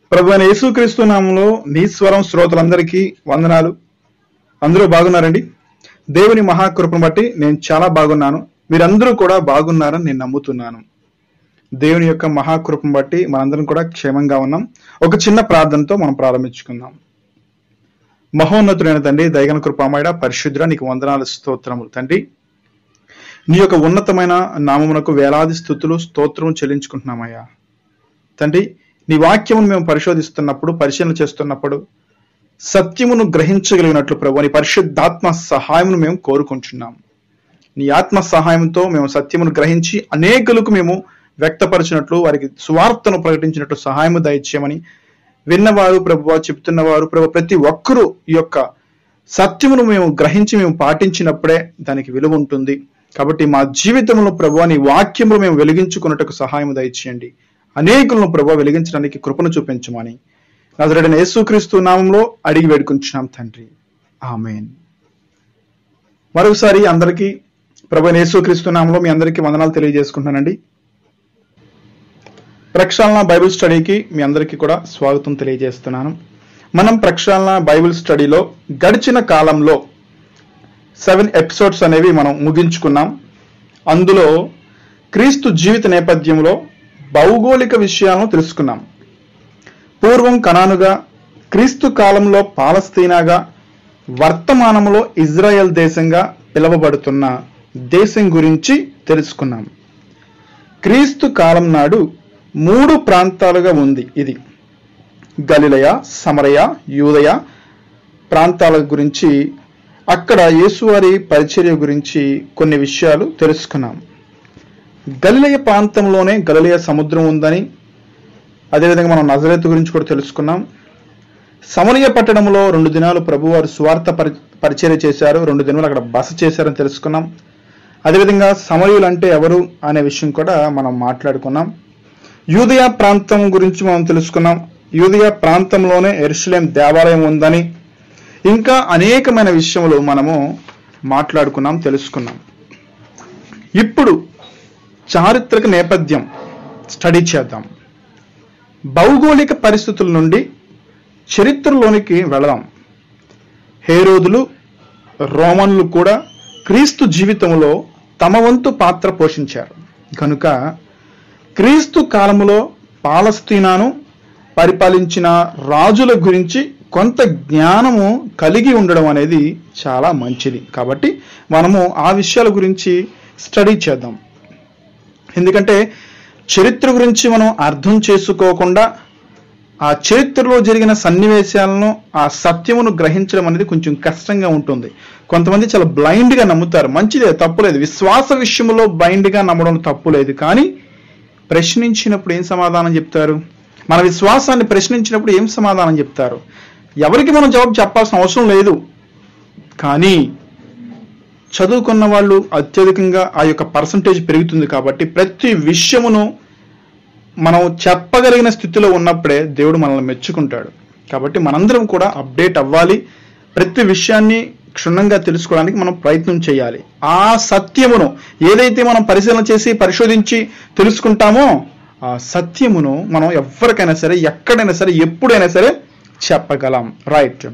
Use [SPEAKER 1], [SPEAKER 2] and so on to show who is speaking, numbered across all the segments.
[SPEAKER 1] ప్రభు అయిన యేసుక్రీస్తు నామంలో నీశ్వరం శ్రోతలందరికీ వందనాలు అందరూ బాగున్నారండి దేవుని మహాకృపను బట్టి నేను చాలా బాగున్నాను మీరందరూ కూడా బాగున్నారని నేను నమ్ముతున్నాను దేవుని యొక్క మహాకృపను బట్టి మనందరం కూడా క్షేమంగా ఉన్నాం ఒక చిన్న ప్రార్థనతో మనం ప్రారంభించుకుందాం మహోన్నతుడైన తండ్రి దైగన కృపామయడ పరిశుద్ర నీకు వందనాలు స్తోత్రములు తండ్రి నీ యొక్క ఉన్నతమైన నామమునకు వేలాది స్థుతులు స్తోత్రం చెల్లించుకుంటున్నామయ్యా తండ్రి నీ వాక్యమును మేము పరిశోధిస్తున్నప్పుడు పరిశీలన చేస్తున్నప్పుడు సత్యమును గ్రహించగలిగినట్లు ప్రభు నీ పరిశుద్ధాత్మ సహాయమును మేము కోరుకుంటున్నాం నీ ఆత్మ సహాయంతో మేము సత్యమును గ్రహించి అనేకులకు మేము వ్యక్తపరిచినట్లు వారికి సువార్తను ప్రకటించినట్లు సహాయము దయచేయమని విన్నవారు ప్రభువ చెప్తున్నవారు ప్రభు ప్రతి ఒక్కరూ ఈ యొక్క సత్యమును మేము గ్రహించి మేము పాటించినప్పుడే దానికి విలువ ఉంటుంది కాబట్టి మా జీవితంలో ప్రభు నీ వాక్యములు మేము వెలిగించుకున్నట్టుకు సహాయం దయచేయండి అనేకులను ప్రభు వెలిగించడానికి కృపను చూపించమని నజరడిన యేసుక్రీస్తు నామంలో అడిగి వేడుకుంటున్నాం తండ్రి ఆమెన్ మరొకసారి అందరికీ ప్రభు యేసుక్రీస్తు నామంలో మీ అందరికీ వందనాలు తెలియజేసుకుంటున్నానండి ప్రక్షాళన బైబిల్ స్టడీకి మీ అందరికీ కూడా స్వాగతం తెలియజేస్తున్నాను మనం ప్రక్షాళన బైబిల్ స్టడీలో గడిచిన కాలంలో సెవెన్ ఎపిసోడ్స్ అనేవి మనం ముగించుకున్నాం అందులో క్రీస్తు జీవిత నేపథ్యంలో భౌగోళిక విషయాలను తెలుసుకున్నాం పూర్వం కనానుగా క్రీస్తు కాలంలో పాలస్తీనాగా వర్తమానంలో ఇజ్రాయెల్ దేశంగా పిలువబడుతున్న దేశం గురించి తెలుసుకున్నాం క్రీస్తు కాలం నాడు మూడు ప్రాంతాలుగా ఉంది ఇది గలిలయ సమరయ యూదయ ప్రాంతాల గురించి అక్కడ యేసువారి పరిచర్య గురించి కొన్ని విషయాలు తెలుసుకున్నాం గలిలయ ప్రాంతంలోనే గలిలయ సముద్రం ఉందని అదేవిధంగా మనం నజరేతు గురించి కూడా తెలుసుకున్నాం సమరయ పట్టణంలో రెండు దినాలు ప్రభువారు స్వార్థ పరి పరిచర్య చేశారు రెండు దినాలు అక్కడ బస చేశారని తెలుసుకున్నాం అదేవిధంగా సమరయులు అంటే ఎవరు అనే విషయం కూడా మనం మాట్లాడుకున్నాం యూదయ ప్రాంతం గురించి మనం తెలుసుకున్నాం యూదయ ప్రాంతంలోనే ఎరుషులేం దేవాలయం ఉందని ఇంకా అనేకమైన విషయములు మనము మాట్లాడుకున్నాం తెలుసుకున్నాం ఇప్పుడు చారిత్రక నేపథ్యం స్టడీ చేద్దాం భౌగోళిక పరిస్థితుల నుండి చరిత్రలోనికి వెళదాం హేరోదులు రోమన్లు కూడా క్రీస్తు జీవితంలో తమ వంతు పాత్ర పోషించారు కనుక క్రీస్తు కాలములో పాలస్తీనాను పరిపాలించిన రాజుల గురించి కొంత జ్ఞానము కలిగి ఉండడం అనేది చాలా మంచిది కాబట్టి మనము ఆ విషయాల గురించి స్టడీ చేద్దాం ఎందుకంటే చరిత్ర గురించి మనం అర్థం చేసుకోకుండా ఆ చరిత్రలో జరిగిన సన్నివేశాలను ఆ సత్యమును గ్రహించడం అనేది కొంచెం కష్టంగా ఉంటుంది కొంతమంది చాలా బ్లైండ్గా నమ్ముతారు మంచిదే తప్పులేదు విశ్వాస విషయంలో బ్లైండ్గా నమ్మడం తప్పులేదు కానీ ప్రశ్నించినప్పుడు ఏం సమాధానం చెప్తారు మన విశ్వాసాన్ని ప్రశ్నించినప్పుడు ఏం సమాధానం చెప్తారు ఎవరికి మనం జవాబు చెప్పాల్సిన అవసరం లేదు కానీ చదువుకున్న వాళ్ళు అత్యధికంగా ఆ యొక్క పర్సంటేజ్ పెరుగుతుంది కాబట్టి ప్రతి విషయమును మనం చెప్పగలిగిన స్థితిలో ఉన్నప్పుడే దేవుడు మనల్ని మెచ్చుకుంటాడు కాబట్టి మనందరం కూడా అప్డేట్ అవ్వాలి ప్రతి విషయాన్ని క్షుణ్ణంగా తెలుసుకోవడానికి మనం ప్రయత్నం చేయాలి ఆ సత్యమును ఏదైతే మనం పరిశీలన చేసి పరిశోధించి తెలుసుకుంటామో ఆ సత్యమును మనం ఎవరికైనా సరే ఎక్కడైనా సరే ఎప్పుడైనా సరే చెప్పగలం రైట్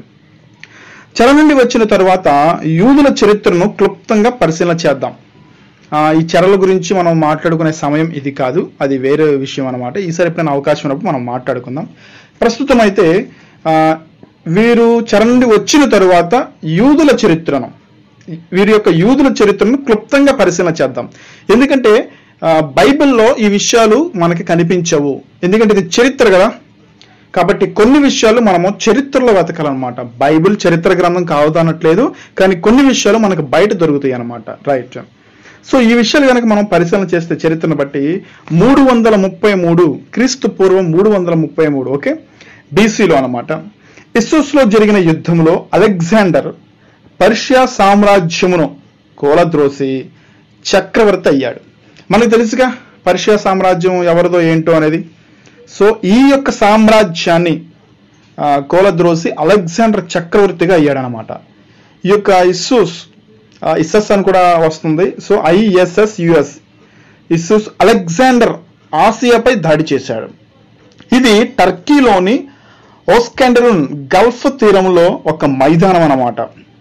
[SPEAKER 1] చెర నుండి వచ్చిన తరువాత యూదుల చరిత్రను క్లుప్తంగా పరిశీలన చేద్దాం ఆ, ఈ చెరల గురించి మనం మాట్లాడుకునే సమయం ఇది కాదు అది వేరే విషయం అనమాట ఈసారి ఎప్పుడైనా అవకాశం ఉన్నప్పుడు మనం మాట్లాడుకుందాం ప్రస్తుతం అయితే ఆ, వీరు చెర నుండి వచ్చిన తరువాత యూదుల చరిత్రను వీరి యొక్క యూదుల చరిత్రను క్లుప్తంగా పరిశీలన చేద్దాం ఎందుకంటే ఆ, బైబిల్లో ఈ విషయాలు మనకి కనిపించవు ఎందుకంటే ఇది చరిత్ర కదా కాబట్టి కొన్ని విషయాలు మనము చరిత్రలో వెతకాలన్నమాట బైబిల్ చరిత్ర గ్రంథం కావద్దు అనట్లేదు కానీ కొన్ని విషయాలు మనకు బయట దొరుకుతాయి అన్నమాట రైట్ సో ఈ విషయాలు కనుక మనం పరిశీలన చేస్తే చరిత్రను బట్టి మూడు వందల ముప్పై మూడు క్రీస్తు పూర్వం మూడు వందల ముప్పై మూడు ఓకే బీసీలో అనమాట ఇస్సోస్లో జరిగిన యుద్ధంలో అలెగ్జాండర్ పర్షియా సామ్రాజ్యమును కూలద్రోసి చక్రవర్తి అయ్యాడు మనకు తెలుసుగా పర్షియా సామ్రాజ్యం ఎవరిదో ఏంటో అనేది సో ఈ యొక్క సామ్రాజ్యాన్ని ఆ, కూలద్రోసి అలెగ్జాండర్ చక్రవర్తిగా అయ్యాడనమాట ఈ యొక్క ఇస్సూస్ ఆ, ఇస్సస్ అని కూడా వస్తుంది so ISS US Issus Alexander ఆసియాపై దాడి చేశాడు ఇది టర్కీలోని ఓస్కాండరున్ గల్ఫ్ తీరంలో ఒక మైదానం అన్నమాట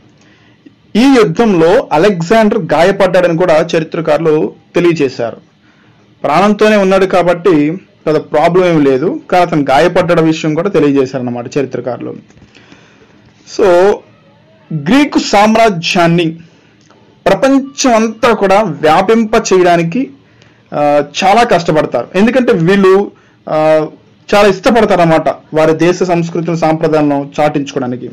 [SPEAKER 1] ఈ యుద్ధంలో అలెగ్జాండర్ గాయపడ్డాడని కూడా చరిత్రకారులు తెలియజేశారు ప్రాణంతోనే ఉన్నాడు కాబట్టి పెద్ద ప్రాబ్లం ఏమి లేదు కానీ అతను గాయపడ్డ విషయం కూడా తెలియజేశారు అన్నమాట చరిత్రకారులు సో గ్రీకు సామ్రాజ్యాన్ని ప్రపంచం అంతా కూడా వ్యాపింప చేయడానికి ఆ, చాలా కష్టపడతారు ఎందుకంటే వీళ్ళు ఆ, చాలా ఇష్టపడతారు అన్నమాట వారి దేశ సంస్కృతిని సాంప్రదాయాలను చాటించుకోవడానికి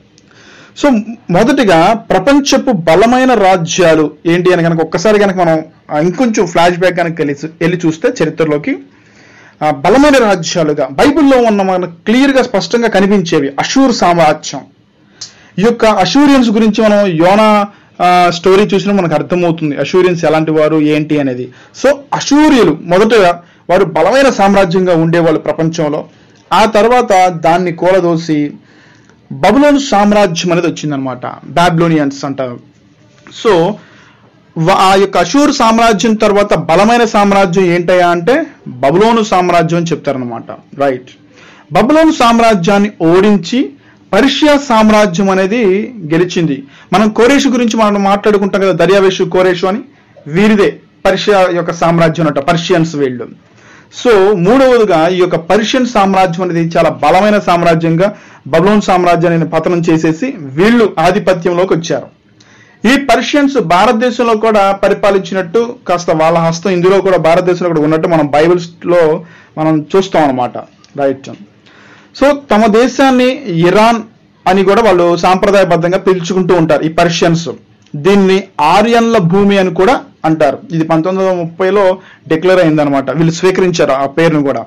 [SPEAKER 1] సో మొదటిగా ప్రపంచపు బలమైన రాజ్యాలు ఏంటి అని కనుక ఒక్కసారి కనుక మనం ఆ, ఇంకొంచెం ఫ్లాష్ బ్యాక్ కనుక వెళ్ళి చూ- వెళ్ళి చూస్తే చరిత్రలోకి ఆ, బలమైన రాజ్యాలుగా బైబిల్లో ఉన్న మనకు క్లియర్గా స్పష్టంగా కనిపించేవి అషూర్ సామ్రాజ్యం ఈ యొక్క అషూరియన్స్ గురించి మనం యోనా ఆ, స్టోరీ చూసినా మనకు అర్థమవుతుంది అషూరియన్స్ ఎలాంటి వారు ఏంటి అనేది సో అషూరియులు మొదటగా వారు బలమైన సామ్రాజ్యంగా ఉండేవాళ్ళు ప్రపంచంలో ఆ తర్వాత దాన్ని కూలదోసి బబులోను సామ్రాజ్యం అనేది వచ్చిందనమాట బాబ్లోనియన్స్ అంటారు సో వా- ఆ యొక్క అషూర్ సామ్రాజ్యం తర్వాత బలమైన సామ్రాజ్యం ఏంటయ్యా అంటే బబులోను సామ్రాజ్యం అని చెప్తారనమాట రైట్ బబులోను సామ్రాజ్యాన్ని ఓడించి పర్షియా సామ్రాజ్యం అనేది గెలిచింది మనం కోరేషు గురించి మనం మాట్లాడుకుంటాం కదా దర్యావేషు కోరేషు అని వీరిదే పర్షియా యొక్క సామ్రాజ్యం అంట పర్షియన్స్ వీళ్ళు సో మూడవదిగా ఈ యొక్క పర్షియన్ సామ్రాజ్యం అనేది చాలా బలమైన సామ్రాజ్యంగా బబులోన్ సామ్రాజ్యాన్ని పతనం చేసేసి వీళ్ళు ఆధిపత్యంలోకి వచ్చారు ఈ పర్షియన్స్ భారతదేశంలో కూడా పరిపాలించినట్టు కాస్త వాళ్ళ హస్తం ఇందులో కూడా భారతదేశంలో కూడా ఉన్నట్టు మనం బైబిల్స్ లో మనం చూస్తాం అనమాట రైట్ సో తమ దేశాన్ని ఇరాన్ అని కూడా వాళ్ళు సాంప్రదాయబద్ధంగా పిలుచుకుంటూ ఉంటారు ఈ పర్షియన్స్ దీన్ని ఆర్యన్ల భూమి అని కూడా అంటారు ఇది పంతొమ్మిది వందల ముప్పైలో డిక్లేర్ అయిందనమాట వీళ్ళు స్వీకరించారు ఆ పేరును కూడా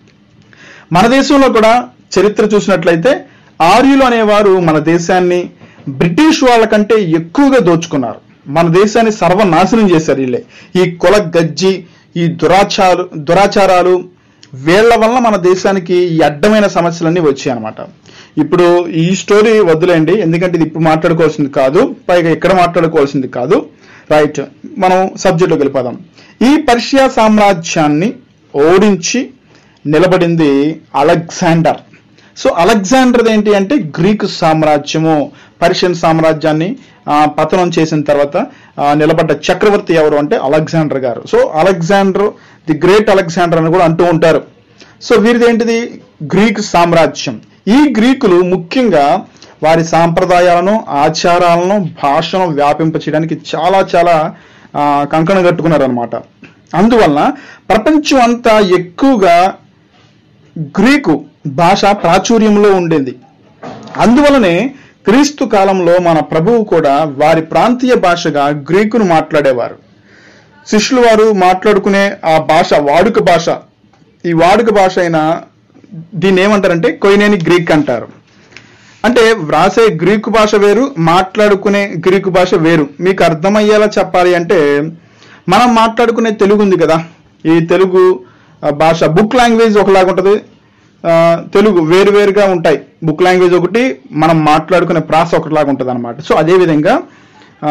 [SPEAKER 1] మన దేశంలో కూడా చరిత్ర చూసినట్లయితే ఆర్యులు అనేవారు మన దేశాన్ని బ్రిటిష్ వాళ్ళకంటే ఎక్కువగా దోచుకున్నారు మన దేశాన్ని సర్వనాశనం చేశారు వీళ్ళే ఈ కుల గజ్జి ఈ దురాచారు దురాచారాలు వీళ్ళ వల్ల మన దేశానికి ఈ అడ్డమైన సమస్యలన్నీ వచ్చాయి అనమాట ఇప్పుడు ఈ స్టోరీ వద్దులేండి ఎందుకంటే ఇది ఇప్పుడు మాట్లాడుకోవాల్సింది కాదు పైగా ఇక్కడ మాట్లాడుకోవాల్సింది కాదు రైట్ మనం సబ్జెక్టులోకి వెళ్ళిపోదాం ఈ పర్షియా సామ్రాజ్యాన్ని ఓడించి నిలబడింది అలెగ్జాండర్ సో అలెగ్జాండర్ ఏంటి అంటే గ్రీకు సామ్రాజ్యము పర్షియన్ సామ్రాజ్యాన్ని ఆ, పతనం చేసిన తర్వాత ఆ, నిలబడ్డ చక్రవర్తి ఎవరు అంటే అలెగ్జాండర్ గారు so Alexander the great Alexander అని కూడా అంటూ ఉంటారు సో వీరిది ఏంటిది గ్రీక్ సామ్రాజ్యం ఈ గ్రీకులు ముఖ్యంగా వారి సాంప్రదాయాలను ఆచారాలను భాషను వ్యాపింపచేయడానికి చాలా చాలా ఆ, కంకణం కట్టుకున్నారనమాట అందువలన ప్రపంచం అంతా ఎక్కువగా గ్రీకు భాష ప్రాచుర్యంలో ఉండేది అందువలనే క్రీస్తు కాలంలో మన ప్రభువు కూడా వారి ప్రాంతీయ భాషగా గ్రీకును మాట్లాడేవారు శిష్యులు వారు మాట్లాడుకునే ఆ భాష వాడుక భాష ఈ వాడుక భాష అయిన దీన్ని ఏమంటారంటే కొయినేని గ్రీక్ అంటారు అంటే వ్రాసే గ్రీకు భాష వేరు మాట్లాడుకునే గ్రీకు భాష వేరు మీకు అర్థమయ్యేలా చెప్పాలి అంటే మనం మాట్లాడుకునే తెలుగు ఉంది కదా ఈ తెలుగు ఆ, భాష బుక్ లాంగ్వేజ్ ఒకలాగా ఉంటుంది ఆ, తెలుగు వేరు వేరుగా ఉంటాయి బుక్ లాంగ్వేజ్ ఒకటి మనం మాట్లాడుకునే ప్రాస ఒకటిలాగా ఉంటుంది అనమాట సో అదేవిధంగా ఆ,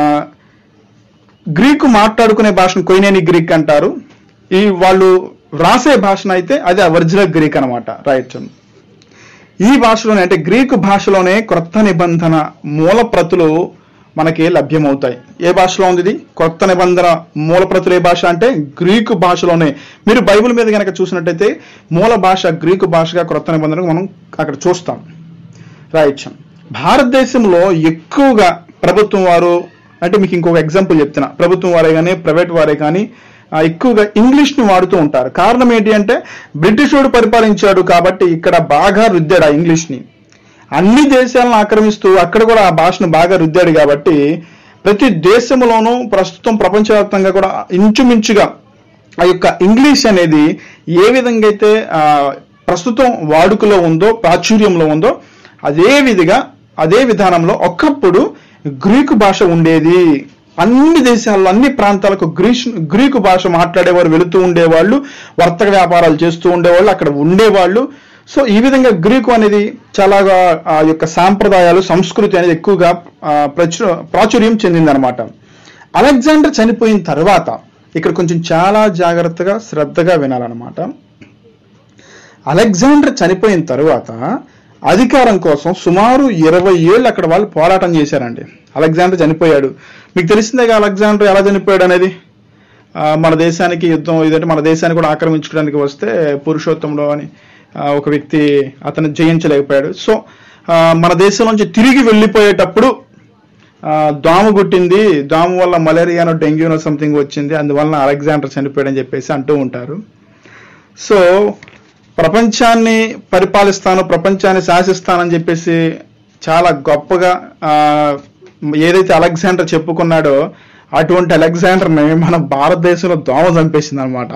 [SPEAKER 1] గ్రీకు మాట్లాడుకునే భాషను కొయినేని గ్రీక్ అంటారు ఈ వాళ్ళు వ్రాసే భాషను అయితే అది ఒరిజినల్ గ్రీక్ అనమాట రైట్ ఈ భాషలోనే అంటే గ్రీకు భాషలోనే క్రొత్త నిబంధన మూల ప్రతులు మనకి లభ్యమవుతాయి ఏ భాషలో ఉంది ఇది కొత్త నిబంధన మూల ప్రతులు ఏ భాష అంటే గ్రీకు భాషలోనే మీరు బైబిల్ మీద కనుక చూసినట్టయితే మూల భాష గ్రీకు భాషగా క్రొత్త నిబంధనకు మనం అక్కడ చూస్తాం రైట్ భారతదేశంలో ఎక్కువగా ప్రభుత్వం వారు అంటే మీకు ఇంకొక ఎగ్జాంపుల్ చెప్తున్నా ప్రభుత్వం వారే కానీ ప్రైవేట్ వారే కానీ ఆ, ఎక్కువగా ఇంగ్లీష్ ని వాడుతూ ఉంటారు కారణం ఏంటి అంటే బ్రిటిష్ వాడు పరిపాలించాడు కాబట్టి ఇక్కడ బాగా రుద్దాడు ఆ ఇంగ్లీష్ ని అన్ని దేశాలను ఆక్రమిస్తూ అక్కడ కూడా ఆ భాషను బాగా రుద్దాడు కాబట్టి ప్రతి దేశంలోనూ ప్రస్తుతం ప్రపంచవ్యాప్తంగా కూడా ఇంచుమించుగా ఆ యొక్క ఇంగ్లీష్ అనేది ఏ విధంగా అయితే ఆ, ప్రస్తుతం వాడుకలో ఉందో ప్రాచుర్యంలో ఉందో అదే విధిగా అదే విధానంలో ఒకప్పుడు గ్రీకు భాష ఉండేది అన్ని దేశాల్లో అన్ని ప్రాంతాలకు గ్రీష్ గ్రీకు భాష మాట్లాడేవారు వెళుతూ ఉండేవాళ్ళు వర్తక వ్యాపారాలు చేస్తూ ఉండేవాళ్ళు అక్కడ ఉండేవాళ్ళు సో ఈ విధంగా గ్రీకు అనేది చాలా ఆ యొక్క సాంప్రదాయాలు సంస్కృతి అనేది ఎక్కువగా ఆ, ప్రచుర ప్రాచుర్యం చెందిందనమాట అలెగ్జాండర్ చనిపోయిన తర్వాత ఇక్కడ కొంచెం చాలా జాగ్రత్తగా శ్రద్ధగా వినాలన్నమాట అలెగ్జాండర్ చనిపోయిన తరువాత అధికారం కోసం సుమారు ఇరవై ఏళ్ళు అక్కడ వాళ్ళు పోరాటం చేశారండి అలెగ్జాండర్ చనిపోయాడు మీకు తెలిసిందేగా అలెగ్జాండర్ ఎలా చనిపోయాడు అనేది ఆ, మన దేశానికి యుద్ధం ఇదంటే మన దేశాన్ని కూడా ఆక్రమించుకోవడానికి వస్తే పురుషోత్తంలో అని ఆ, ఒక వ్యక్తి అతను జయించలేకపోయాడు సో ఆ, మన దేశం నుంచి తిరిగి వెళ్ళిపోయేటప్పుడు ఆ, దోమ గుట్టింది దోమ వల్ల మలేరియానో డెంగ్యూనో సంథింగ్ వచ్చింది అందువల్ల అలెగ్జాండర్ చనిపోయాడని చెప్పేసి అంటూ ఉంటారు సో ప్రపంచాన్ని పరిపాలిస్తాను ప్రపంచాన్ని శాసిస్తానని చెప్పేసి చాలా గొప్పగా ఆ, ఏదైతే అలెగ్జాండర్ చెప్పుకున్నాడో అటువంటి అలెగ్జాండర్ని మన భారతదేశంలో దోమ చంపేసింది అనమాట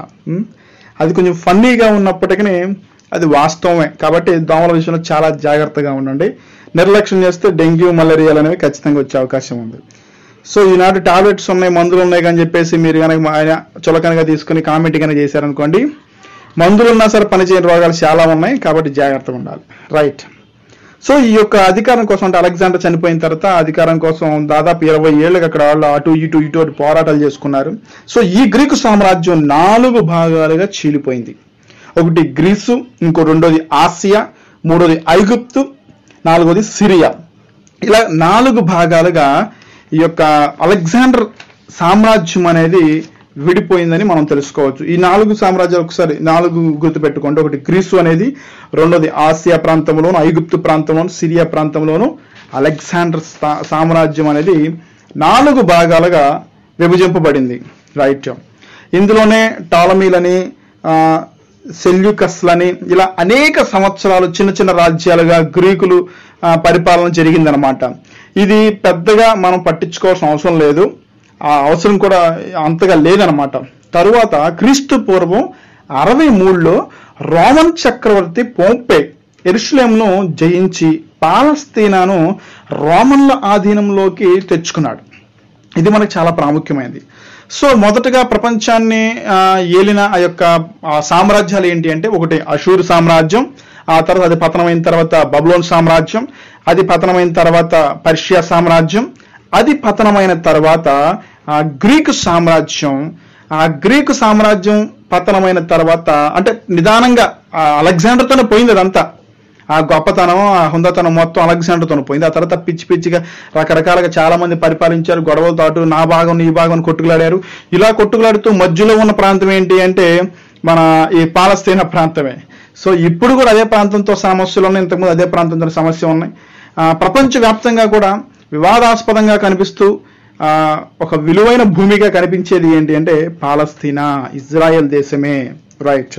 [SPEAKER 1] అది కొంచెం ఫన్నీగా ఉన్నప్పటికీ అది వాస్తవమే కాబట్టి దోమల విషయంలో చాలా జాగ్రత్తగా ఉండండి నిర్లక్ష్యం చేస్తే డెంగ్యూ మలేరియాలు అనేవి ఖచ్చితంగా వచ్చే అవకాశం ఉంది సో ఈనాడు టాబ్లెట్స్ ఉన్నాయి మందులు ఉన్నాయి కానీ చెప్పేసి మీరు కనుక మా- ఆయన చులకనగా తీసుకుని కామెంట్ కనుక చేశారనుకోండి మందులు ఉన్నా సరే పనిచేయని రోగాలు చాలా ఉన్నాయి కాబట్టి జాగ్రత్తగా ఉండాలి రైట్ సో ఈ యొక్క అధికారం కోసం అంటే అలెగ్జాండర్ చనిపోయిన తర్వాత అధికారం కోసం దాదాపు ఇరవై ఏళ్ళకి అక్కడ వాళ్ళు అటు ఇటు ఇటు అటు పోరాటాలు చేసుకున్నారు సో ఈ గ్రీకు సామ్రాజ్యం నాలుగు భాగాలుగా చీలిపోయింది ఒకటి గ్రీసు ఇంకో రెండోది ఆసియా మూడోది ఐగుప్తు నాలుగోది సిరియా ఇలా నాలుగు భాగాలుగా ఈ యొక్క అలెగ్జాండర్ సామ్రాజ్యం అనేది విడిపోయిందని మనం తెలుసుకోవచ్చు ఈ నాలుగు సామ్రాజ్యాలు ఒకసారి నాలుగు గుర్తుపెట్టుకోండి ఒకటి గ్రీసు అనేది రెండోది ఆసియా ప్రాంతంలోను ఐగుప్తు ప్రాంతంలోను సిరియా ప్రాంతంలోను అలెగ్జాండర్ సా- సామ్రాజ్యం అనేది నాలుగు భాగాలుగా విభజింపబడింది రైట్ ఇందులోనే టాలమీలని ఆ, సెల్యూకస్లని ఇలా అనేక సంవత్సరాలు చిన్న చిన్న రాజ్యాలుగా గ్రీకులు ఆ, పరిపాలన జరిగిందనమాట ఇది పెద్దగా మనం పట్టించుకోవాల్సిన అవసరం లేదు ఆ అవసరం కూడా అంతగా లేదనమాట తరువాత క్రీస్తు పూర్వం అరవై మూడులో రోమన్ చక్రవర్తి పోంపే ఎరుషులేంను జయించి పాలస్తీనాను రోమన్ల ఆధీనంలోకి తెచ్చుకున్నాడు ఇది మనకు చాలా ప్రాముఖ్యమైనది సో మొదటగా ప్రపంచాన్ని ఆ, ఏలిన ఆ యొక్క ఆ, సామ్రాజ్యాలు ఏంటి అంటే ఒకటి అషూర్ సామ్రాజ్యం ఆ తర్వాత అది పతనమైన తర్వాత బబులోన్ సామ్రాజ్యం అది పతనమైన తర్వాత పర్షియా సామ్రాజ్యం అది పతనమైన తర్వాత ఆ గ్రీకు సామ్రాజ్యం ఆ గ్రీకు సామ్రాజ్యం పతనమైన తర్వాత అంటే నిదానంగా ఆ అలెగ్జాండర్తోనే పోయింది అదంతా ఆ గొప్పతనం ఆ హుందతనం మొత్తం అలెగ్జాండర్తో పోయింది ఆ తర్వాత పిచ్చి పిచ్చిగా రకరకాలుగా చాలా మంది పరిపాలించారు గొడవలతో అటు నా భాగం నీ భాగం అని కొట్టుకులాడారు ఇలా కొట్టుకులాడుతూ మధ్యలో ఉన్న ప్రాంతం ఏంటి అంటే మన ఈ పాలస్తీనా ప్రాంతమే సో ఇప్పుడు కూడా అదే ప్రాంతంతో సమస్యలు ఉన్నాయి ఇంతకుముందు అదే ప్రాంతంతో సమస్య ఉన్నాయి ఆ, ప్రపంచవ్యాప్తంగా కూడా వివాదాస్పదంగా కనిపిస్తూ ఆ, ఒక విలువైన భూమిగా కనిపించేది ఏంటి అంటే పాలస్తీనా ఇజ్రాయెల్ దేశమే రైట్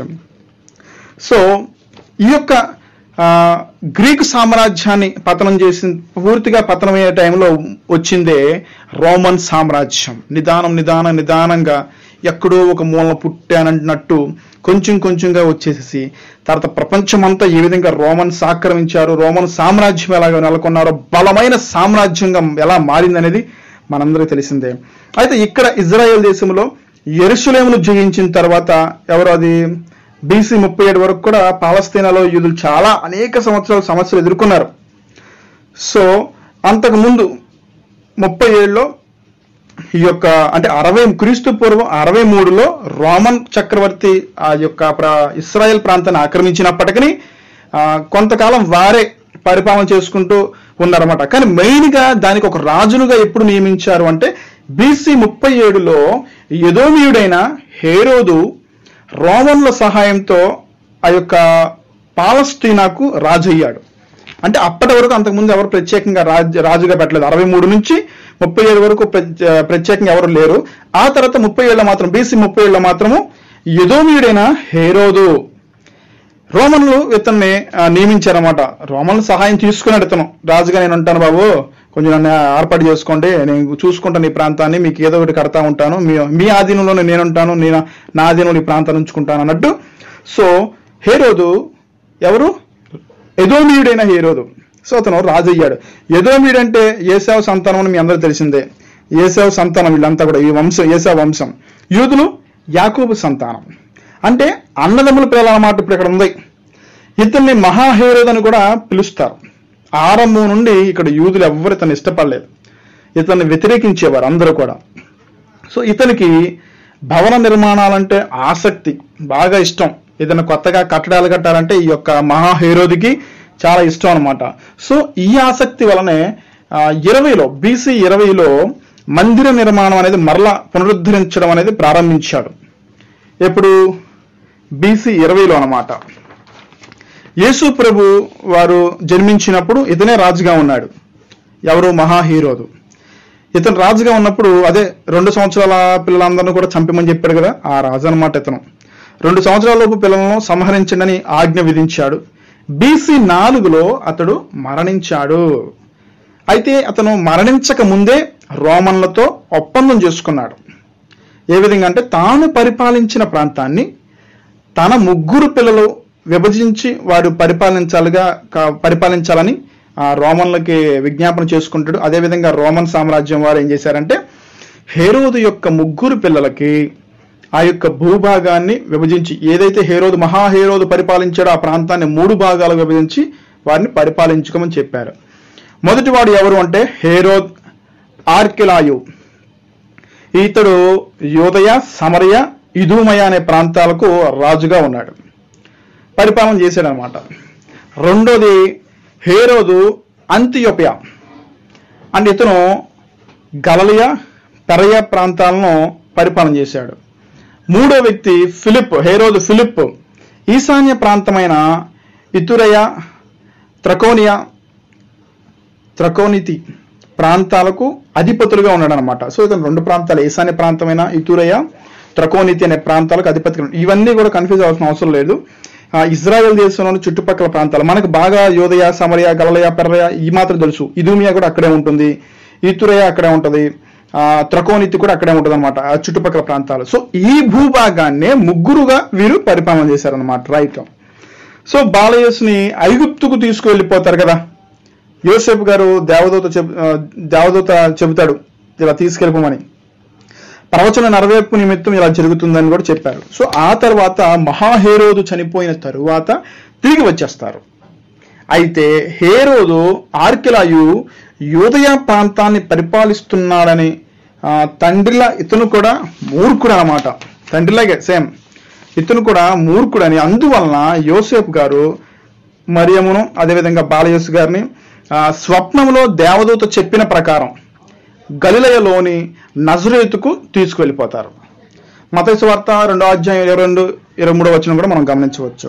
[SPEAKER 1] సో ఈ యొక్క ఆ, గ్రీకు సామ్రాజ్యాన్ని పతనం చేసిన పూర్తిగా పతనమయ్యే టైంలో వచ్చిందే రోమన్ సామ్రాజ్యం నిదానం నిదానం నిదానంగా ఎక్కడో ఒక మూలన పుట్టానంటున్నట్టు కొంచెం కొంచెంగా వచ్చేసేసి తర్వాత ప్రపంచమంతా ఏ విధంగా రోమన్స్ ఆక్రమించారు రోమన్ సామ్రాజ్యం ఎలాగ నెలకొన్నారో బలమైన సామ్రాజ్యంగా ఎలా మారిందనేది మనందరికీ తెలిసిందే అయితే ఇక్కడ ఇజ్రాయెల్ దేశంలో ఎరుసలేమును జయించిన తర్వాత ఎవరు అది బీసీ ముప్పై ఏడు వరకు కూడా పాలస్తీనాలో యూదులు చాలా అనేక సంవత్సరాల సమస్యలు ఎదుర్కొన్నారు సో అంతకు ముందు ముప్పై ఏడులో ఈ యొక్క అంటే అరవై క్రీస్తు పూర్వం అరవై మూడులో రోమన్ చక్రవర్తి ఆ యొక్క ప్ర- ఇస్రాయెల్ ప్రాంతాన్ని ఆక్రమించినప్పటికీ ఆ, కొంతకాలం వారే పరిపాలన చేసుకుంటూ ఉన్నారన్నమాట కానీ మెయిన్ గా దానికి ఒక రాజునుగా ఎప్పుడు నియమించారు అంటే బీసీ ముప్పై ఏడులో యదోమీయుడైన హేరోదు రోమన్ల సహాయంతో ఆ యొక్క పాలస్తీనాకు రాజు అయ్యాడు అంటే అప్పటి వరకు అంతకుముందు ఎవరు ప్రత్యేకంగా రాజు రాజుగా పెట్టలేదు అరవై మూడు నుంచి ముప్పై ఏడు వరకు ప్ర- ప్రత్యేకంగా ఎవరు లేరు ఆ తర్వాత ముప్పై ఏళ్ళ మాత్రం బీసీ ముప్పై ఏళ్ళ మాత్రము యదోమీయుడైన హేరోదు రోమన్లు ఇతన్ని ఆ, నియమించారన్నమాట రోమన్ల సహాయం తీసుకున్నాడు ఇతను రాజుగా నేను ఉంటాను బాబు కొంచెం నన్ను ఏర్పాటు చేసుకోండి నేను చూసుకుంటాను ఈ ప్రాంతాన్ని మీకు ఏదో ఒకటి కడతా ఉంటాను మీ మీ ఆధీనంలోనే నేను ఉంటాను నేను నా ఆధీనంలో ఈ ప్రాంతాన్ని ఉంచుకుంటాను అన్నట్టు సో హేరోదు ఎవరు ఎదోమీయుడైన హేరోదు సో అతను రాజు అయ్యాడు ఎదోమీయుడు అంటే ఏసావు సంతానం అని మీ అందరూ తెలిసిందే ఏసావు సంతానం వీళ్ళంతా కూడా ఈ వంశం ఏసావు వంశం యూదులు యాకూబు సంతానం అంటే అన్నదమ్ముల పిల్లల మాట ఇప్పుడు ఇక్కడ ఉంది ఇతన్ని మహాహేరోద్ అని కూడా పిలుస్తారు ఆరంభం నుండి ఇక్కడ యూదులు ఎవ్వరు ఇతను ఇష్టపడలేదు ఇతన్ని వ్యతిరేకించేవారు అందరూ కూడా సో ఇతనికి భవన నిర్మాణాలంటే ఆసక్తి బాగా ఇష్టం ఏదైనా కొత్తగా కట్టడాలు కట్టాలంటే ఈ యొక్క మహా హేరోదికి చాలా ఇష్టం అనమాట సో ఈ ఆసక్తి వలనే ఆ, ఇరవైలో బీసీ ఇరవైలో మందిర నిర్మాణం అనేది మరలా పునరుద్ధరించడం అనేది ప్రారంభించాడు ఎప్పుడు బీసీ ఇరవైలో అన్నమాట యేసు ప్రభు వారు జన్మించినప్పుడు ఇతనే రాజుగా ఉన్నాడు ఎవరు మహా హీరోదు ఇతను రాజుగా ఉన్నప్పుడు అదే రెండు సంవత్సరాల పిల్లలందరినీ కూడా చంపమని చెప్పాడు కదా ఆ రాజు అనమాట ఇతను రెండు సంవత్సరాల లోపు పిల్లలను సంహరించండి ఆజ్ఞ విధించాడు బీసీ నాలుగులో అతడు మరణించాడు అయితే అతను మరణించక ముందే రోమన్లతో ఒప్పందం చేసుకున్నాడు ఏ విధంగా అంటే తాను పరిపాలించిన ప్రాంతాన్ని తన ముగ్గురు పిల్లలు విభజించి వాడు పరిపాలించాలిగా కా- పరిపాలించాలని ఆ రోమన్లకి విజ్ఞాపన చేసుకుంటాడు అదేవిధంగా రోమన్ సామ్రాజ్యం వారు ఏం చేశారంటే హేరోదు యొక్క ముగ్గురు పిల్లలకి ఆ యొక్క భూభాగాన్ని విభజించి ఏదైతే హేరోదు మహా హేరోదు పరిపాలించాడో ఆ ప్రాంతాన్ని మూడు భాగాలుగా విభజించి వారిని పరిపాలించుకోమని చెప్పారు మొదటివాడు ఎవరు అంటే హేరోద్ ఆర్కిలాయు ఇతడు యోదయ సమరయ ఇదుమయ అనే ప్రాంతాలకు రాజుగా ఉన్నాడు పరిపాలన చేశాడనమాట రెండోది హేరోదు అంతియోపియా అంటే ఇతను గలలియా పెరయ ప్రాంతాలను పరిపాలన చేశాడు మూడో వ్యక్తి ఫిలిప్ హేరోదు ఫిలిప్ ఈశాన్య ప్రాంతమైన ఇతురయ త్రకోనియా త్రకోనితి ప్రాంతాలకు అధిపతులుగా ఉన్నాడు అనమాట సో ఇతను రెండు ప్రాంతాలు ఈశాన్య ప్రాంతమైన ఇతురయ త్రకోనితి అనే ప్రాంతాలకు అధిపతిగా ఉన్నాడు. ఇవన్నీ కూడా కన్ఫ్యూజ్ అవ్వాల్సిన అవసరం లేదు ఆ, ఇజ్రాయెల్ దేశంలోని చుట్టుపక్కల ప్రాంతాలు మనకు బాగా యోదయ సమరయ గలలయ పెర్రయ ఈ మాత్రం తెలుసు ఇదుమియా కూడా అక్కడే ఉంటుంది ఇతురయ అక్కడే ఉంటుంది ఆ, త్రకోనితి కూడా అక్కడే ఉంటుంది అనమాట ఆ చుట్టుపక్కల ప్రాంతాలు సో ఈ భూభాగాన్నే ముగ్గురుగా వీరు పరిపాలన చేశారనమాట రైట్ సో బాలయేసుని ఐగుప్తుకు తీసుకువెళ్ళిపోతారు కదా యోసేపు గారు దేవదూత చెబు ఆ, దేవదూత చెబుతాడు ఇలా తీసుకెళ్ళిపోమని ప్రవచన నెరవేర్పు నిమిత్తం ఇలా జరుగుతుందని కూడా చెప్పారు సో ఆ తర్వాత మహాహేరోదు చనిపోయిన తరువాత తిరిగి వచ్చేస్తారు అయితే హేరోదు ఆర్కిలాయు యూదయ ప్రాంతాన్ని పరిపాలిస్తున్నాడని ఆ, తండ్రిలా ఇతను కూడా మూర్ఖుడు అనమాట తండ్రిలాగే సేమ్ ఇతను కూడా మూర్ఖుడని అందువలన యోసేపు గారు మరియమును అదేవిధంగా బాలయేసు గారిని ఆ, స్వప్నంలో దేవదూత చెప్పిన ప్రకారం గలిలయలోని నజరేతుకు తీసుకువెళ్ళిపోతారు మతైసు వార్త రెండో అధ్యాయం ఇరవై రెండు ఇరవై మూడో వచ్చిన కూడా మనం గమనించవచ్చు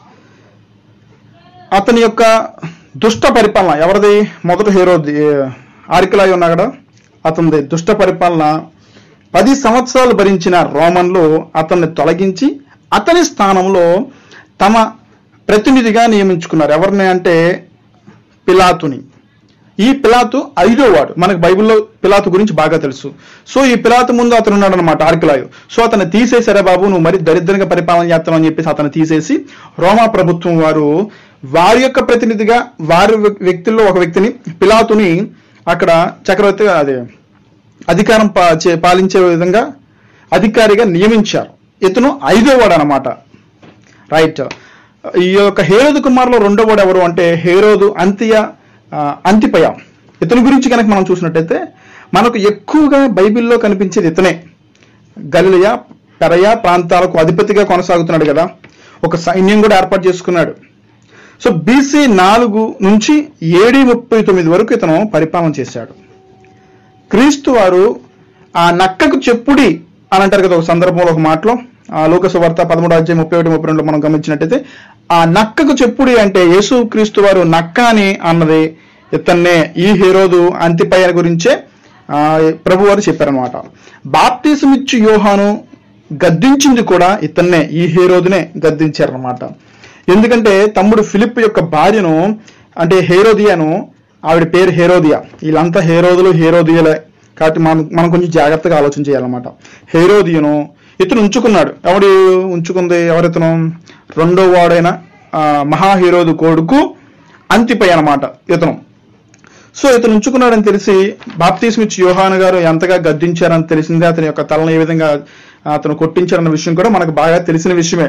[SPEAKER 1] అతని యొక్క దుష్ట పరిపాలన ఎవరిది మొదట హీరో ఆరికలాయి ఉన్నా కదా అతనిది దుష్ట పరిపాలన పది సంవత్సరాలు భరించిన రోమన్లు అతన్ని తొలగించి అతని స్థానంలో తమ ప్రతినిధిగా నియమించుకున్నారు ఎవరిని అంటే పిలాతుని ఈ పిలాతు ఐదో వాడు మనకు బైబిల్లో పిలాతు గురించి బాగా తెలుసు సో ఈ పిలాతు ముందు అతను ఉన్నాడు అనమాట ఆర్కిలాయు సో అతను తీసేసారా బాబు నువ్వు మరి దరిద్రంగా పరిపాలన చేస్తావు అని చెప్పేసి అతను తీసేసి రోమా ప్రభుత్వం వారు వారి యొక్క ప్రతినిధిగా వారి వ్య- వ్యక్తుల్లో ఒక వ్యక్తిని పిలాతుని అక్కడ చక్రవర్తిగా అదే అధికారం పా- చే- పాలించే విధంగా అధికారిగా నియమించారు ఇతను ఐదో వాడు అనమాట రైట్ ఈ యొక్క హేరోదు కుమారులో రెండో వాడు ఎవరు అంటే హేరోదు అంత్య ఆ, అంతిపయ ఇతని గురించి కనుక మనం చూసినట్టయితే మనకు ఎక్కువగా బైబిల్లో కనిపించేది ఇతనే గలిలయ పెరయ ప్రాంతాలకు అధిపతిగా కొనసాగుతున్నాడు కదా ఒక సైన్యం కూడా ఏర్పాటు చేసుకున్నాడు సో బీసీ నాలుగు నుంచి ఏడు ముప్పై తొమ్మిది వరకు ఇతను పరిపాలన చేశాడు క్రీస్తు వారు ఆ నక్కకు చెప్పుడి అని అంటారు కదా ఒక సందర్భంలో ఒక మాటలో ఆ లోకసు వార్త పదమూడు అధ్యాయం ముప్పై ఒకటి ముప్పై రెండులో మనం గమనించినట్టయితే ఆ నక్కకు చెప్పుడి అంటే యేసు క్రీస్తు వారు నక్క అని అన్నది ఇతన్నే ఈ హీరోదు అంతిపయ గురించే ఆ, ప్రభు వారు చెప్పారనమాట బాప్తిసమిచ్చు యోహాను గద్దించింది కూడా ఇతన్నే ఈ హీరోదునే గద్దించారనమాట ఎందుకంటే తమ్ముడు ఫిలిప్ యొక్క భార్యను అంటే హేరోదియాను ఆవిడ పేరు హేరోదియా వీళ్ళంతా హేరోదులు హేరోదియలే కాబట్టి మనం మనం కొంచెం జాగ్రత్తగా ఆలోచన చేయాలన్నమాట హేరోదియను ఇతను ఉంచుకున్నాడు ఎవడు ఉంచుకుంది ఎవరితను రెండో వాడైన ఆ, మహా హీరోదు కొడుకు అంతిపై అన్నమాట ఇతను సో ఇతను ఉంచుకున్నాడని తెలిసి బాప్తీస్మిచ్ యోహాన్ గారు ఎంతగా గద్దించారని తెలిసిందే అతని యొక్క తలను ఏ విధంగా అతను కొట్టించారన్న విషయం కూడా మనకు బాగా తెలిసిన విషయమే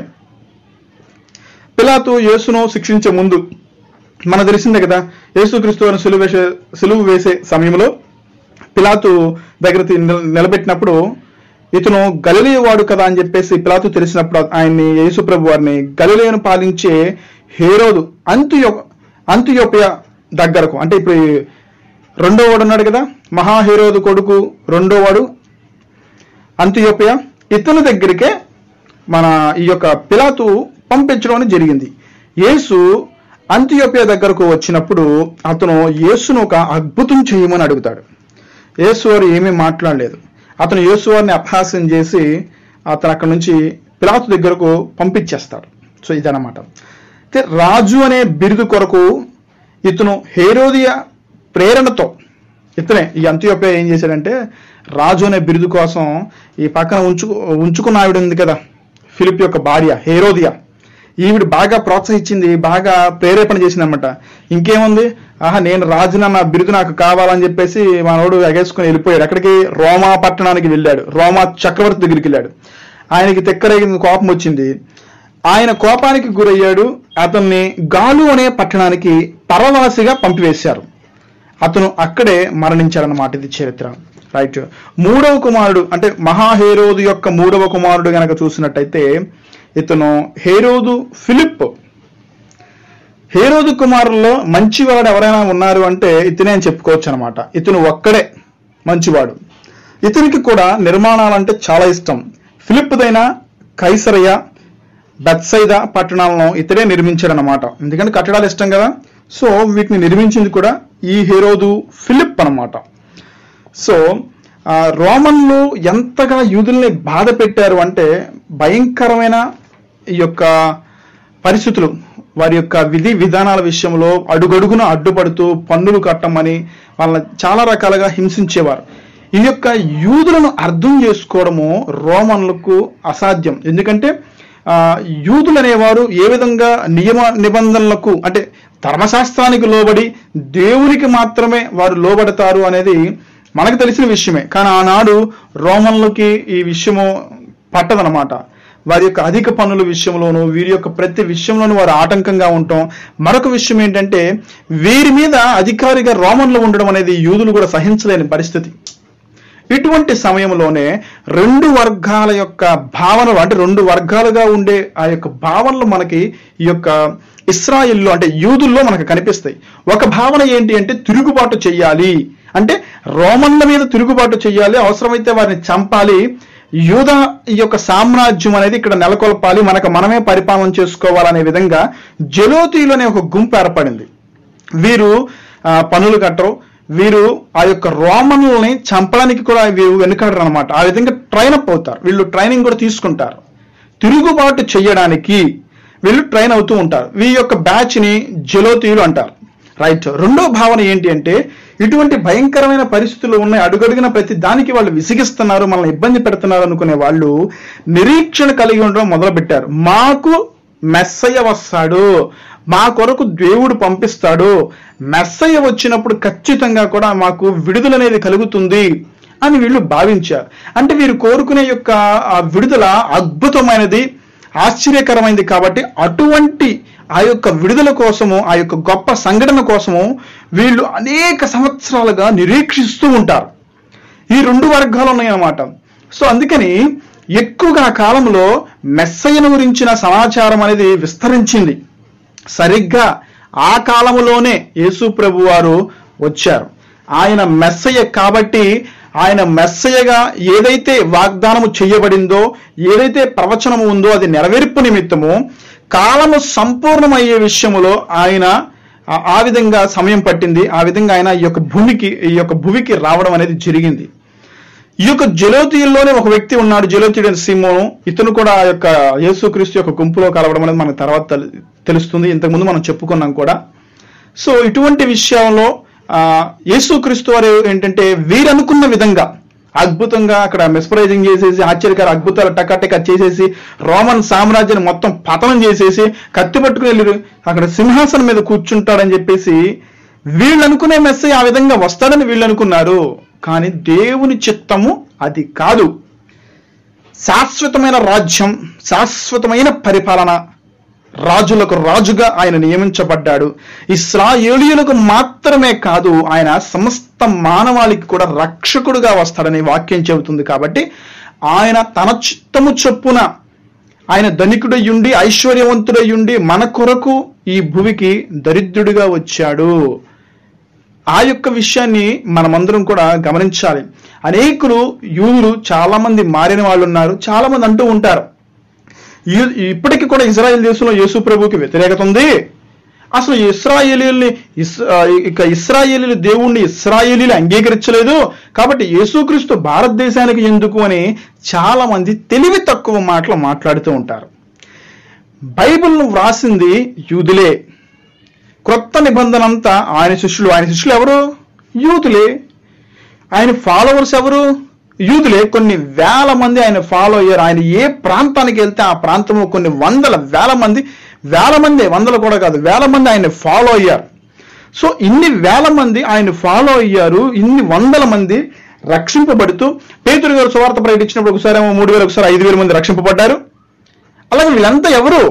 [SPEAKER 1] పిలాతు యేసును శిక్షించే ముందు మన తెలిసిందే కదా యేసుక్రీస్తు అని సులువు వేసే సులువు వేసే సమయంలో పిలాతు దగ్గర తీ- నిల- నిలబెట్టినప్పుడు ఇతను గలిలే వాడు కదా అని చెప్పేసి పిలాతు తెలిసినప్పుడు ఆయన్ని యేసు ప్రభు వారిని గలిలేను పాలించే హేరోదు అంత్యో అంత్యోపియ దగ్గరకు అంటే ఇప్పుడు ఈ రెండో వాడు ఉన్నాడు కదా మహాహేరోదు కొడుకు రెండో వాడు అంత్యోపియ ఇతని దగ్గరికే మన ఈ యొక్క పిలాతు పంపించడం అనేది జరిగింది యేసు అంత్యోపియ దగ్గరకు వచ్చినప్పుడు అతను యేసును ఒక అద్భుతం చేయమని అడుగుతాడు యేసు వారు ఏమీ మాట్లాడలేదు అతను యేసు వారిని అపహాస్యం చేసి అతను అక్కడ నుంచి పిలాతు దగ్గరకు పంపించేస్తాడు సో ఇదన్నమాట అయితే రాజు అనే బిరుదు కొరకు ఇతను హేరోదియ ప్రేరణతో ఇతనే ఈ అంత్యోపయ ఏం చేశాడంటే రాజు అనే బిరుదు కోసం ఈ పక్కన ఉంచు ఉంచుకున్న ఆవిడ ఉంది కదా ఫిలిప్ యొక్క భార్య హేరోదియా ఈవిడ బాగా ప్రోత్సహించింది బాగా ప్రేరేపణ చేసిందన్నమాట ఇంకేముంది ఆహా నేను రాజున నా బిరుదు నాకు కావాలని చెప్పేసి మనోడు ఎగేసుకుని వెళ్ళిపోయాడు అక్కడికి రోమా పట్టణానికి వెళ్ళాడు రోమా చక్రవర్తి దగ్గరికి వెళ్ళాడు ఆయనకి తెక్కరేగిన కోపం వచ్చింది ఆయన కోపానికి గురయ్యాడు అతన్ని గాలు అనే పట్టణానికి పరవాసిగా పంపివేశారు అతను అక్కడే మరణించాడన్నమాట ఇది చరిత్ర రైట్ మూడవ కుమారుడు అంటే మహాహేరోదు యొక్క మూడవ కుమారుడు గనక చూసినట్టయితే ఇతను హేరోదు ఫిలిప్ హేరోదు కుమారుల్లో మంచివాడు ఎవరైనా ఉన్నారు అంటే ఇతనే అని చెప్పుకోవచ్చు అనమాట ఇతను ఒక్కడే మంచివాడు ఇతనికి కూడా నిర్మాణాలంటే చాలా ఇష్టం ఫిలిప్దైన కైసరయ్య బత్సైద పట్టణాలను ఇతడే నిర్మించాడనమాట ఎందుకంటే కట్టడాలు ఇష్టం కదా సో వీటిని నిర్మించింది కూడా ఈ హేరోదు ఫిలిప్ అన్నమాట సో ఆ, రోమన్లు ఎంతగా యూదుల్ని బాధ పెట్టారు అంటే భయంకరమైన ఈ యొక్క పరిస్థితులు వారి యొక్క విధి విధానాల విషయంలో అడుగడుగున అడ్డుపడుతూ పన్నులు కట్టమని వాళ్ళని చాలా రకాలుగా హింసించేవారు ఈ యొక్క యూదులను అర్థం చేసుకోవడము రోమన్లకు అసాధ్యం ఎందుకంటే ఆ, యూదులు అనేవారు ఏ విధంగా నియమ నిబంధనలకు అంటే ధర్మశాస్త్రానికి లోబడి దేవునికి మాత్రమే వారు లోబడతారు అనేది మనకు తెలిసిన విషయమే కానీ ఆనాడు రోమన్లకి ఈ విషయము పట్టదనమాట వారి యొక్క అధిక పన్నుల విషయంలోనూ వీరి యొక్క ప్రతి విషయంలోనూ వారు ఆటంకంగా ఉండటం మరొక విషయం ఏంటంటే వీరి మీద అధికారిగా రోమన్లు ఉండడం అనేది యూదులు కూడా సహించలేని పరిస్థితి ఇటువంటి సమయంలోనే రెండు వర్గాల యొక్క భావనలు అంటే రెండు వర్గాలుగా ఉండే ఆ యొక్క భావనలు మనకి ఈ యొక్క ఇస్రాయిల్లో అంటే యూదుల్లో మనకు కనిపిస్తాయి ఒక భావన ఏంటి అంటే తిరుగుబాటు చెయ్యాలి అంటే రోమన్ల మీద తిరుగుబాటు చెయ్యాలి అవసరమైతే వారిని చంపాలి యూద ఈ యొక్క సామ్రాజ్యం అనేది ఇక్కడ నెలకొల్పాలి మనకు మనమే పరిపాలన చేసుకోవాలనే విధంగా జలోతీలు అనే ఒక గుంపు ఏర్పడింది వీరు ఆ, పనులు కట్టరు వీరు ఆ యొక్క రోమన్లని చంపడానికి కూడా వీరు వెనుకాడరు అనమాట ఆ విధంగా ట్రైన్ అప్ అవుతారు వీళ్ళు ట్రైనింగ్ కూడా తీసుకుంటారు తిరుగుబాటు చేయడానికి వీళ్ళు ట్రైన్ అవుతూ ఉంటారు వీరి యొక్క బ్యాచ్ ని జలోతీయులు అంటారు రైట్ రెండో భావన ఏంటి అంటే ఇటువంటి భయంకరమైన పరిస్థితులు ఉన్నాయి అడుగడుగున ప్రతి దానికి వాళ్ళు విసిగిస్తున్నారు మనల్ని ఇబ్బంది పెడుతున్నారు అనుకునే వాళ్ళు నిరీక్షణ కలిగి ఉండడం మొదలు పెట్టారు మాకు మెస్సయ్య వస్తాడు మా కొరకు దేవుడు పంపిస్తాడు మెస్సయ్య వచ్చినప్పుడు ఖచ్చితంగా కూడా మాకు విడుదల అనేది కలుగుతుంది అని వీళ్ళు భావించారు అంటే వీరు కోరుకునే యొక్క ఆ విడుదల అద్భుతమైనది ఆశ్చర్యకరమైనది కాబట్టి అటువంటి ఆ యొక్క విడుదల కోసము ఆ యొక్క గొప్ప సంఘటన కోసము వీళ్ళు అనేక సంవత్సరాలుగా నిరీక్షిస్తూ ఉంటారు ఈ రెండు వర్గాలు ఉన్నాయన్నమాట సో అందుకని ఎక్కువగా ఆ కాలంలో మెస్సయ్యను గురించిన సమాచారం అనేది విస్తరించింది సరిగ్గా ఆ కాలములోనే యేసు ప్రభు వారు వచ్చారు ఆయన మెస్సయ్య కాబట్టి ఆయన మెస్సయ్యగా ఏదైతే వాగ్దానము చేయబడిందో ఏదైతే ప్రవచనము ఉందో అది నెరవేర్పు నిమిత్తము కాలము సంపూర్ణమయ్యే విషయములో ఆయన ఆ- ఆ విధంగా సమయం పట్టింది ఆ విధంగా ఆయన ఈ యొక్క భూమికి ఈ యొక్క భూమికి రావడం అనేది జరిగింది ఈ యొక్క జలోతీయుల్లోనే ఒక వ్యక్తి ఉన్నాడు జలోతీయుడు అనే సిమోను ఇతను కూడా ఆ యొక్క యేసుక్రీస్తు యొక్క గుంపులో కలవడం అనేది మనకు తర్వాత తెలు- తెలుస్తుంది ఇంతకుముందు మనం చెప్పుకున్నాం కూడా సో ఇటువంటి విషయంలో ఆ, యేసుక్రీస్తు వారు ఏంటంటే వీరనుకున్న విధంగా అద్భుతంగా అక్కడ మెస్పరైజింగ్ చేసేసి ఆశ్చర్యకర అద్భుతాలు టకాటక చేసేసి రోమన్ సామ్రాజ్యాన్ని మొత్తం పతనం చేసేసి కత్తి పట్టుకుని వెళ్ళి అక్కడ సింహాసనం మీద కూర్చుంటాడని చెప్పేసి వీళ్ళు అనుకునే మెస్సే ఆ విధంగా వస్తాడని వీళ్ళు అనుకున్నారు కానీ దేవుని చిత్తము అది కాదు శాశ్వతమైన రాజ్యం శాశ్వతమైన పరిపాలన రాజులకు రాజుగా ఆయన నియమించబడ్డాడు ఇస్రాయేలీయులకు మాత్రమే కాదు ఆయన సమస్త మానవాళికి కూడా రక్షకుడుగా వస్తాడని వాక్యం చెబుతుంది కాబట్టి ఆయన తన చిత్తము చొప్పున ఆయన ధనికుడయ్యుండి ఐశ్వర్యవంతుడయ్యుండి మన కొరకు ఈ భూమికి దరిద్రుడిగా వచ్చాడు ఆ యొక్క విషయాన్ని మనమందరం కూడా గమనించాలి అనేకులు యూదులు చాలా మంది మారిన వాళ్ళు ఉన్నారు చాలా మంది అంటూ ఉంటారు యూ- ఇప్పటికీ కూడా ఇజ్రాయెల్ దేశంలో యేసు ప్రభువుకి వ్యతిరేకత ఉంది అసలు ఇస్రాయేలీల్ని ఇస్ ఆ, ఇక ఇస్రాయేలీలు దేవుణ్ణి ఇస్రాయేలీలు అంగీకరించలేదు కాబట్టి యేసుక్రీస్తు భారతదేశానికి ఎందుకు అని చాలా మంది తెలివి తక్కువ మాటలు మాట్లాడుతూ ఉంటారు బైబిల్ను వ్రాసింది యూదులే క్రొత్త నిబంధన అంతా ఆయన శిష్యులు ఆయన శిష్యులు ఎవరు యూదులే ఆయన ఫాలోవర్స్ ఎవరు యూదులే కొన్ని వేల మంది ఆయన ఫాలో అయ్యారు ఆయన ఏ ప్రాంతానికి వెళ్తే ఆ ప్రాంతంలో కొన్ని వందల వేల మంది వేల మంది వందలు కూడా కాదు వేల మంది ఆయన ఫాలో అయ్యారు సో ఇన్ని వేల మంది ఆయన ఫాలో అయ్యారు ఇన్ని వందల మంది రక్షింపబడుతూ పేతురు గారు సువార్త ప్రకటించినప్పుడు ఒకసారి ఏమో మూడు వేలు ఒకసారి ఐదు వేల మంది రక్షింపబడ్డారు అలాగే వీళ్ళంతా ఎవరు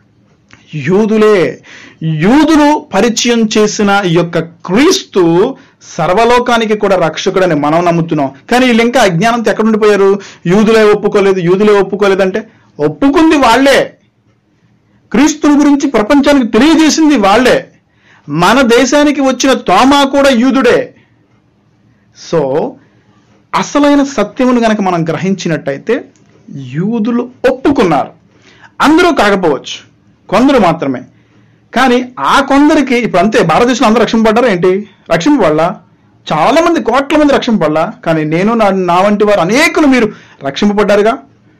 [SPEAKER 1] యూదులే యూదులు పరిచయం చేసిన ఈ యొక్క క్రీస్తు సర్వలోకానికి కూడా రక్షకుడని మనం నమ్ముతున్నాం కానీ వీళ్ళు ఇంకా అజ్ఞానంతో ఎక్కడ ఉండిపోయారు యూదులే ఒప్పుకోలేదు యూదులే ఒప్పుకోలేదంటే ఒప్పుకుంది వాళ్ళే క్రీస్తుని గురించి ప్రపంచానికి తెలియజేసింది వాళ్ళే మన దేశానికి వచ్చిన తోమా కూడా యూదుడే సో అసలైన సత్యమును గనక మనం గ్రహించినట్టయితే యూదులు ఒప్పుకున్నారు అందరూ కాకపోవచ్చు కొందరు మాత్రమే కానీ ఆ కొందరికి ఇప్పుడు అంతే భారతదేశంలో అందరూ రక్షింపబడ్డారా ఏంటి రక్షింపబడలా చాలా మంది కోట్ల మంది రక్షింపబడలా కానీ నేను నా నా వంటి వారు అనేకులు మీరు రక్షింపబడ్డారుగా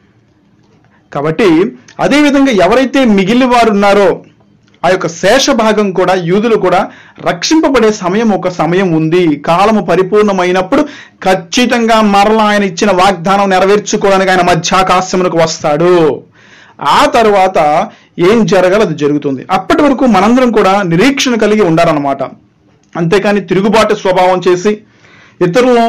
[SPEAKER 1] కాబట్టి అదేవిధంగా ఎవరైతే మిగిలిన వారు ఉన్నారో ఆ యొక్క శేష భాగం కూడా యూదులు కూడా రక్షింపబడే సమయం ఒక సమయం ఉంది కాలము పరిపూర్ణమైనప్పుడు ఖచ్చితంగా మరలా ఆయన ఇచ్చిన వాగ్దానం నెరవేర్చుకోవడానికి ఆయన మధ్యాకాశమునకు వస్తాడు ఆ తర్వాత ఏం జరగాలో అది జరుగుతుంది అప్పటి వరకు మనందరం కూడా నిరీక్షణ కలిగి ఉండాలన్నమాట అంతేకాని తిరుగుబాటు స్వభావం చేసి ఇతరులను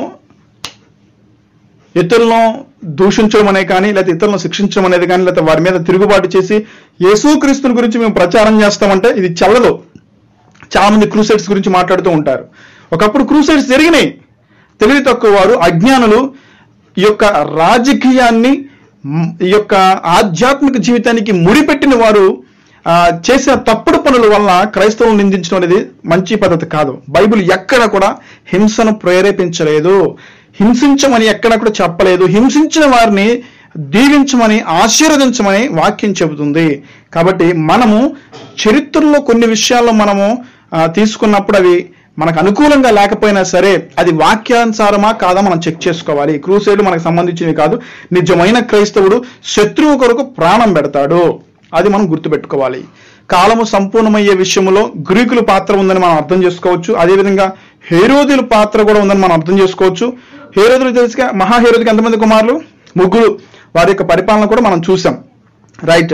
[SPEAKER 1] ఇతరులను దూషించడం అనే కానీ లేకపోతే ఇతరులను శిక్షించడం అనేది కానీ లేకపోతే వారి మీద తిరుగుబాటు చేసి యేసుక్రీస్తుని గురించి మేము ప్రచారం చేస్తామంటే ఇది చల్లదు చాలా మంది క్రూసైడ్స్ గురించి మాట్లాడుతూ ఉంటారు ఒకప్పుడు క్రూసైడ్స్ జరిగినాయి తెలివి తక్కువ వారు అజ్ఞానులు ఈ యొక్క రాజకీయాన్ని మ్, ఈ యొక్క ఆధ్యాత్మిక జీవితానికి ముడిపెట్టిన వారు ఆ, చేసిన తప్పుడు పనుల వల్ల క్రైస్తవులను నిందించడం అనేది మంచి పద్ధతి కాదు బైబిల్ ఎక్కడ కూడా హింసను ప్రేరేపించలేదు హింసించమని ఎక్కడ కూడా చెప్పలేదు హింసించిన వారిని దీవించమని ఆశీర్వదించమని వాక్యం చెబుతుంది కాబట్టి మనము చరిత్రలో కొన్ని విషయాల్లో మనము ఆ, తీసుకున్నప్పుడు అవి మనకు అనుకూలంగా లేకపోయినా సరే అది వాక్యానుసారమా కాదా మనం చెక్ చేసుకోవాలి క్రూసైడ్ మనకు సంబంధించినవి కాదు నిజమైన క్రైస్తవుడు శత్రువు కొరకు ప్రాణం పెడతాడు అది మనం గుర్తుపెట్టుకోవాలి కాలము సంపూర్ణమయ్యే విషయంలో గ్రీకుల పాత్ర ఉందని మనం అర్థం చేసుకోవచ్చు అదేవిధంగా హేరోదుల పాత్ర కూడా ఉందని మనం అర్థం చేసుకోవచ్చు హేరోదులు తెలుసుగా మహాహేరోదికి ఎంతమంది కుమారులు ముగ్గురు వారి యొక్క పరిపాలన కూడా మనం చూసాం రైట్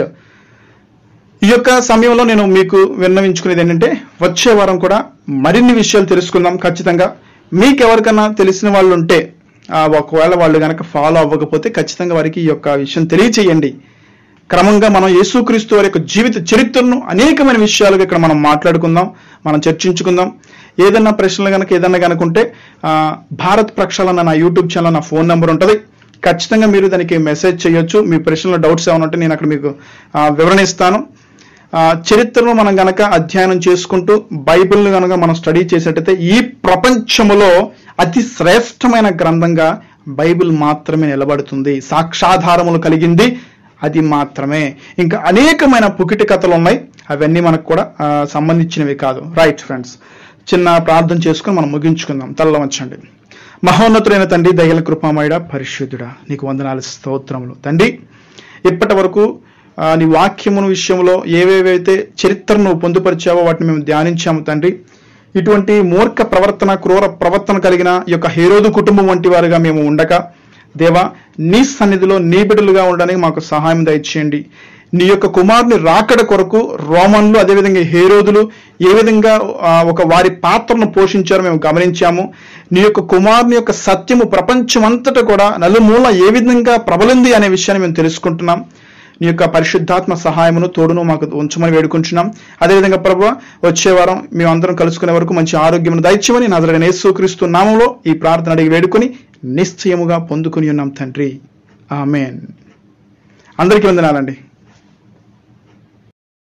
[SPEAKER 1] ఈ యొక్క సమయంలో నేను మీకు విన్నవించుకునేది ఏంటంటే వచ్చే వారం కూడా మరిన్ని విషయాలు తెలుసుకుందాం ఖచ్చితంగా మీకు ఎవరికన్నా తెలిసిన వాళ్ళు ఉంటే ఆ, ఒకవేళ వాళ్ళు కనుక ఫాలో అవ్వకపోతే ఖచ్చితంగా వారికి ఈ యొక్క విషయం తెలియచేయండి క్రమంగా మనం యేసుక్రీస్తు వారి యొక్క జీవిత చరిత్రను అనేకమైన విషయాలుగా ఇక్కడ మనం మాట్లాడుకుందాం మనం చర్చించుకుందాం ఏదన్నా ప్రశ్నలు కనుక ఏదన్నా కనుక ఉంటే ఆ, భారత్ ప్రక్షాళన నా యూట్యూబ్ ఛానల్ నా ఫోన్ నెంబర్ ఉంటుంది ఖచ్చితంగా మీరు దానికి మెసేజ్ చేయొచ్చు మీ ప్రశ్నలో డౌట్స్ ఏమైనా ఉంటే నేను అక్కడ మీకు ఆ, వివరణ ఇస్తాను ఆ, చరిత్రను మనం గనక అధ్యయనం చేసుకుంటూ బైబిల్ని గనక మనం స్టడీ చేసేటైతే ఈ ప్రపంచములో అతి శ్రేష్టమైన గ్రంథంగా బైబిల్ మాత్రమే నిలబడుతుంది సాక్షాధారములు కలిగింది అది మాత్రమే ఇంకా అనేకమైన పుకిటి కథలు ఉన్నాయి అవన్నీ మనకు కూడా ఆ, సంబంధించినవి కాదు రైట్ ఫ్రెండ్స్ చిన్న ప్రార్థన చేసుకుని మనం ముగించుకుందాం తల్ల వంచండి మహోన్నతులైన తండ్రి దయల కృపామయుడ పరిశుద్ధుడా నీకు వందనాలు స్తోత్రములు తండ్రి ఇప్పటి వరకు ఆ, నీ వాక్యమును విషయంలో ఏవేవైతే చరిత్రను పొందుపరిచావో వాటిని మేము ధ్యానించాము తండ్రి ఇటువంటి మూర్ఖ ప్రవర్తన క్రూర ప్రవర్తన కలిగిన ఈ యొక్క హేరోదు కుటుంబం వంటి వారుగా మేము ఉండక దేవా నీ సన్నిధిలో నీ బిడ్డలుగా ఉండడానికి మాకు సహాయం దయచేయండి నీ యొక్క కుమారుని రాకడ కొరకు రోమన్లు అదేవిధంగా హేరోదులు ఏ విధంగా ఆ, ఒక వారి పాత్రను పోషించారో మేము గమనించాము నీ యొక్క కుమారుని యొక్క సత్యము ప్రపంచమంతటా కూడా నలుమూల ఏ విధంగా ప్రబలింది అనే విషయాన్ని మేము తెలుసుకుంటున్నాం నీ యొక్క పరిశుద్ధాత్మ సహాయమును తోడును మాకు ఉంచమని వేడుకుంటున్నాం అదేవిధంగా ప్రభు వచ్చే వారం మేము అందరం కలుసుకునే వరకు మంచి ఆరోగ్యమును దయచేయమని నజరగన యేసుక్రీస్తు నామంలో ఈ ప్రార్థన అడిగి వేడుకొని నిశ్చయముగా పొందుకుని ఉన్నాం తండ్రి ఆమెన్ అందరికీ వందనాలండి